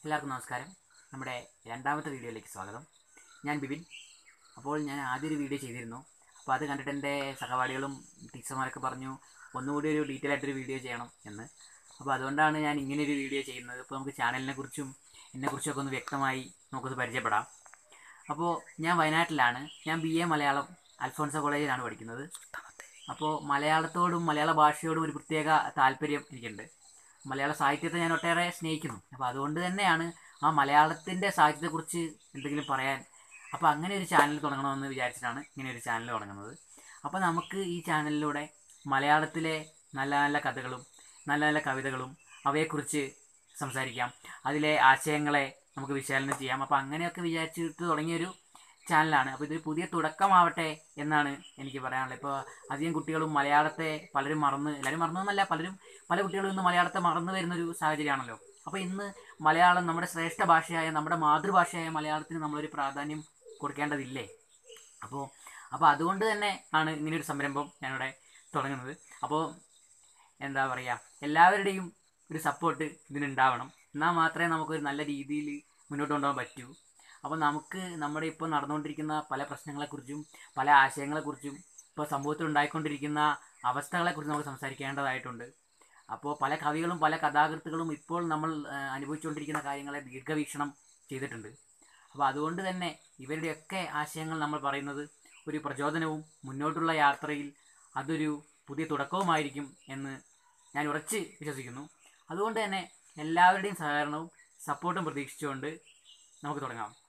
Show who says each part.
Speaker 1: എല്ലാവർക്കും നമസ്കാരം നമ്മുടെ രണ്ടാമത്തെ വീഡിയോയിലേക്ക് സ്വാഗതം ഞാൻ ബിബിൻ അപ്പോൾ ഞാൻ ആദ്യം ഒരു വീഡിയോ ചെയ്തിരുന്നു അപ്പോൾ അത് കണ്ടിട്ട് എൻ്റെ സഹപാഠികളും ടീച്ചർമാരൊക്കെ പറഞ്ഞു ഒന്നുകൂടി ഒരു ഡീറ്റെയിൽ ആയിട്ടൊരു വീഡിയോ ചെയ്യണം എന്ന് അപ്പോൾ അതുകൊണ്ടാണ് ഞാൻ ഇങ്ങനെ ഒരു വീഡിയോ ചെയ്യുന്നത് ഇപ്പോൾ നമുക്ക് ചാനലിനെ കുറിച്ചും എന്നെക്കുറിച്ചൊക്കെ ഒന്ന് വ്യക്തമായി നമുക്കൊന്ന് പരിചയപ്പെടാം അപ്പോൾ ഞാൻ വയനാട്ടിലാണ് ഞാൻ ബി എ മലയാളം അൽഫോൺസ കോളേജിലാണ് പഠിക്കുന്നത് അപ്പോൾ മലയാളത്തോടും മലയാള ഭാഷയോടും ഒരു പ്രത്യേക താല്പര്യം എനിക്കുണ്ട് മലയാള സാഹിത്യത്തെ ഞാൻ ഒട്ടേറെ സ്നേഹിക്കുന്നു അപ്പോൾ അതുകൊണ്ട് തന്നെയാണ് ആ മലയാളത്തിൻ്റെ സാഹിത്യത്തെക്കുറിച്ച് എന്തെങ്കിലും പറയാൻ അപ്പോൾ അങ്ങനെ ഒരു ചാനൽ തുടങ്ങണമെന്ന് വിചാരിച്ചിട്ടാണ് ഇങ്ങനെ ഒരു ചാനൽ തുടങ്ങുന്നത് അപ്പോൾ നമുക്ക് ഈ ചാനലിലൂടെ മലയാളത്തിലെ നല്ല നല്ല കഥകളും നല്ല നല്ല കവിതകളും അവയെക്കുറിച്ച് സംസാരിക്കാം അതിലെ ആശയങ്ങളെ നമുക്ക് വിശകലനം ചെയ്യാം അപ്പോൾ അങ്ങനെയൊക്കെ വിചാരിച്ചിട്ട് തുടങ്ങിയൊരു ചാനലാണ് അപ്പോൾ ഇതൊരു പുതിയ തുടക്കമാവട്ടെ എന്നാണ് എനിക്ക് പറയാനുള്ളത് ഇപ്പോൾ അധികം കുട്ടികളും മലയാളത്തെ പലരും മറന്ന് എല്ലാവരും മറന്നു എന്നല്ല പലരും പല കുട്ടികളും ഇന്ന് മലയാളത്തെ മറന്നു വരുന്നൊരു സാഹചര്യമാണല്ലോ അപ്പോൾ ഇന്ന് മലയാളം നമ്മുടെ ശ്രേഷ്ഠ ഭാഷയായ നമ്മുടെ മാതൃഭാഷയായ മലയാളത്തിന് നമ്മളൊരു പ്രാധാന്യം കൊടുക്കേണ്ടതില്ലേ അപ്പോൾ അപ്പോൾ അതുകൊണ്ട് തന്നെ ആണ് ഇങ്ങനെ ഒരു സംരംഭം ഞാനിവിടെ തുടങ്ങുന്നത് അപ്പോൾ എന്താ പറയുക എല്ലാവരുടെയും ഒരു സപ്പോർട്ട് ഇതിനുണ്ടാവണം എന്നാൽ മാത്രമേ നമുക്കൊരു നല്ല രീതിയിൽ മുന്നോട്ട് കൊണ്ടുപോകാൻ പറ്റൂ അപ്പോൾ നമുക്ക് നമ്മുടെ ഇപ്പോൾ നടന്നുകൊണ്ടിരിക്കുന്ന പല പ്രശ്നങ്ങളെക്കുറിച്ചും പല ആശയങ്ങളെക്കുറിച്ചും ഇപ്പോൾ സമൂഹത്തിൽ ഉണ്ടായിക്കൊണ്ടിരിക്കുന്ന അവസ്ഥകളെക്കുറിച്ച് നമുക്ക് സംസാരിക്കേണ്ടതായിട്ടുണ്ട് അപ്പോൾ പല കവികളും പല കഥാകൃത്തുക്കളും ഇപ്പോൾ നമ്മൾ ആ, അനുഭവിച്ചുകൊണ്ടിരിക്കുന്ന കാര്യങ്ങളെ ദീർഘവീക്ഷണം ചെയ്തിട്ടുണ്ട് അപ്പോൾ അതുകൊണ്ട് തന്നെ ഇവരുടെയൊക്കെ ആശയങ്ങൾ നമ്മൾ പറയുന്നത് ഒരു പ്രചോദനവും മുന്നോട്ടുള്ള യാത്രയിൽ അതൊരു പുതിയ തുടക്കവുമായിരിക്കും എന്ന് ഞാൻ ഉറച്ച് വിശ്വസിക്കുന്നു അതുകൊണ്ട് തന്നെ എല്ലാവരുടെയും സഹകരണവും സപ്പോർട്ടും പ്രതീക്ഷിച്ചുകൊണ്ട് നമുക്ക് തുടങ്ങാം